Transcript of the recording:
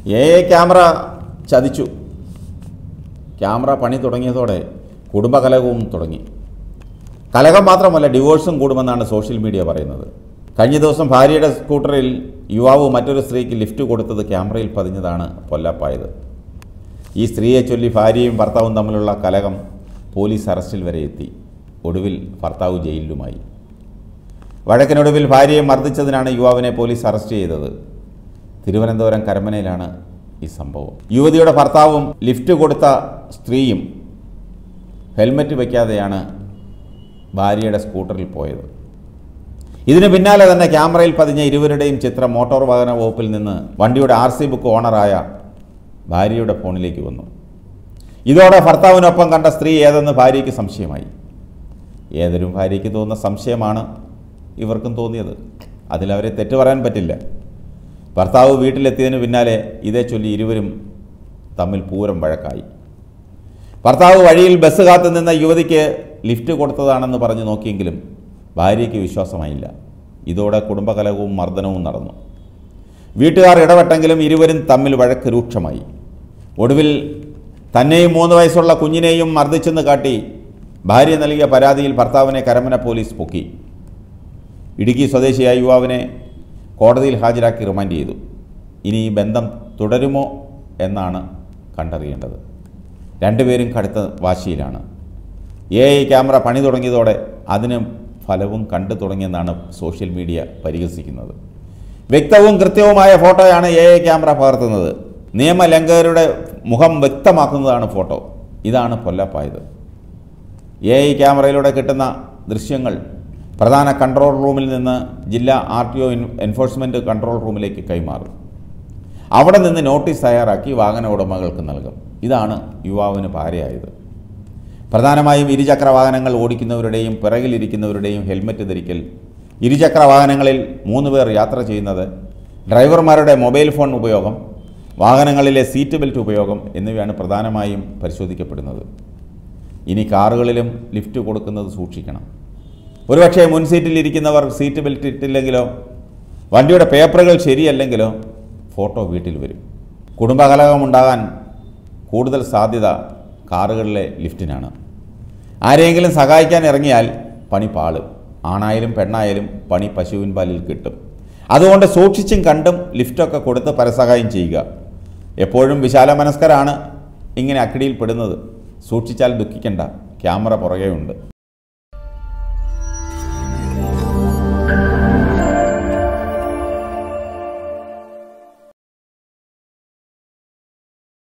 A I camera ചതിച്ചു camera പണി തുടങ്ങിയതോടെ കുടുംബകലഹവും തുടങ്ങി കലഹം മാത്രമല്ല ഡിവോഴ്സും കൂടുമെന്നാണ് സോഷ്യൽ മീഡിയ പറയുന്നത് കഴിഞ്ഞ ദിവസം ഭാര്യയുടെ സ്കൂട്ടറിൽ യുവാവ് മറ്റൊരു സ്ത്രീക്ക് ലിഫ്റ്റ് കൊടുത്തത് ക്യാമറയിൽ പതിഞ്ഞതാണ് പൊല്ലാപ്പായത് ഈ സ്ത്രീയെ ചൊല്ലി ഭാര്യയും ഭർത്താവും തമ്മിലുള്ള കലഹം പോലീസ് അറസ്റ്റിൽ വരെ എത്തി ഒടുവിൽ ഭർത്താവ് ജയിലിലുമായി വഴക്കിനൊടുവിൽ ഭാര്യയെ മർദ്ദിച്ചതിനാണ് യുവാവിനെ പോലീസ് അറസ്റ്റ് ചെയ്തത് തിരുവനന്തപുരം കരമനയിലാണ് ഈ സംഭവം യുവതിയുടെ ഭർത്താവും ലിഫ്റ്റ് കൊടുത്ത സ്ത്രീയും ഹെൽമറ്റ് വയ്ക്കാതെയാണ് ഭാര്യയുടെ സ്കൂട്ടറിൽ പോയത് ഇതിന് പിന്നാലെ തന്നെ ക്യാമറയിൽ പതിഞ്ഞ ഇരുവരുടെയും ചിത്രം മോട്ടോർ വാഹന വകുപ്പിൽ നിന്ന് വണ്ടിയുടെ ആർ സി ബുക്ക് ഓണറായ ഭാര്യയുടെ ഫോണിലേക്ക് വന്നു ഇതോടെ ഭർത്താവിനൊപ്പം കണ്ട സ്ത്രീ ഏതെന്ന് ഭാര്യയ്ക്ക് സംശയമായി ഏതൊരു ഭാര്യയ്ക്ക് തോന്നുന്ന സംശയമാണ് ഇവർക്കും തോന്നിയത് അതിലവരെ തെറ്റ് പറയാൻ പറ്റില്ല ഭർത്താവ് വീട്ടിലെത്തിയതിന് പിന്നാലെ ഇതേ ചൊല്ലി ഇരുവരും തമ്മിൽ പൂരം വഴക്കായി ഭർത്താവ് വഴിയിൽ ബസ് കാത്തു നിന്ന യുവതിക്ക് ലിഫ്റ്റ് കൊടുത്തതാണെന്ന് പറഞ്ഞു നോക്കിയെങ്കിലും ഭാര്യയ്ക്ക് വിശ്വാസമായില്ല ഇതോടെ കുടുംബകലഹവും മർദ്ദനവും നടന്നു വീട്ടുകാർ ഇടപെട്ടെങ്കിലും ഇരുവരും തമ്മിൽ വഴക്ക് രൂക്ഷമായി ഒടുവിൽ തന്നെയും മൂന്ന് വയസ്സുള്ള കുഞ്ഞിനെയും മർദ്ദിച്ചെന്ന് കാട്ടി ഭാര്യ നൽകിയ പരാതിയിൽ ഭർത്താവിനെ കരമന പോലീസ് പൊക്കി ഇടുക്കി സ്വദേശിയായ യുവാവിനെ കോടതിയിൽ ഹാജരാക്കി റിമാൻഡ് ചെയ്തു ഇനി ഈ ബന്ധം തുടരുമോ എന്നാണ് കണ്ടറിയേണ്ടത് രണ്ടുപേരും കടുത്ത വാശിയിലാണ് എ ഐ ക്യാമറ പണി തുടങ്ങിയതോടെ അതിന് ഫലവും കണ്ടു തുടങ്ങിയെന്നാണ് സോഷ്യൽ മീഡിയ പരിഹസിക്കുന്നത് വ്യക്തവും കൃത്യവുമായ ഫോട്ടോയാണ് എ ഐ ക്യാമറ പകർത്തുന്നത് നിയമലംഘകരുടെ മുഖം വ്യക്തമാക്കുന്നതാണ് ഫോട്ടോ ഇതാണ് പൊല്ലപ്പായത് എ ഐ ക്യാമറയിലൂടെ കിട്ടുന്ന ദൃശ്യങ്ങൾ പ്രധാന കൺട്രോൾ റൂമിൽ നിന്ന് ജില്ലാ R T O enforcement control റൂമിലേക്ക് കൈമാറും അവിടെ നിന്ന് നോട്ടീസ് തയ്യാറാക്കി വാഹന ഉടമകൾക്ക് നൽകും ഇതാണ് യുവാവിന് പാരയായത് പ്രധാനമായും ഇരുചക്ര വാഹനങ്ങൾ ഓടിക്കുന്നവരുടെയും പിറകിലിരിക്കുന്നവരുടെയും ഹെൽമറ്റ് ധരിക്കൽ ഇരുചക്ര വാഹനങ്ങളിൽ മൂന്ന് പേർ യാത്ര ചെയ്യുന്നത് ഡ്രൈവർമാരുടെ മൊബൈൽ ഫോൺ ഉപയോഗം വാഹനങ്ങളിലെ സീറ്റ് ബെൽറ്റ് ഉപയോഗം എന്നിവയാണ് പ്രധാനമായും പരിശോധിക്കപ്പെടുന്നത് ഇനി കാറുകളിലും ലിഫ്റ്റ് കൊടുക്കുന്നത് സൂക്ഷിക്കണം ഒരുപക്ഷെ മുൻ സീറ്റിൽ ഇരിക്കുന്നവർ സീറ്റ് ബെൽറ്റ് ഇട്ടില്ലെങ്കിലോ വണ്ടിയുടെ പേപ്പറുകൾ ശരിയല്ലെങ്കിലോ ഫോട്ടോ വീട്ടിൽ വരും കുടുംബകലഹമുണ്ടാകാൻ കൂടുതൽ സാധ്യത കാറുകളിലെ ലിഫ്റ്റിനാണ് ആരെയെങ്കിലും സഹായിക്കാൻ ഇറങ്ങിയാൽ പണി പാളും ആണായാലും പെണ്ണായാലും പണി പശുവിൻ പാലിൽ കിട്ടും അതുകൊണ്ട് സൂക്ഷിച്ചും കണ്ടും ലിഫ്റ്റൊക്കെ കൊടുത്ത് പരസഹായം ചെയ്യുക എപ്പോഴും വിശാല മനസ്കരാണ് ഇങ്ങനെ അക്കിടിയിൽ പെടുന്നത് സൂക്ഷിച്ചാൽ ദുഃഖിക്കേണ്ട ക്യാമറ പുറകെ ഉണ്ട്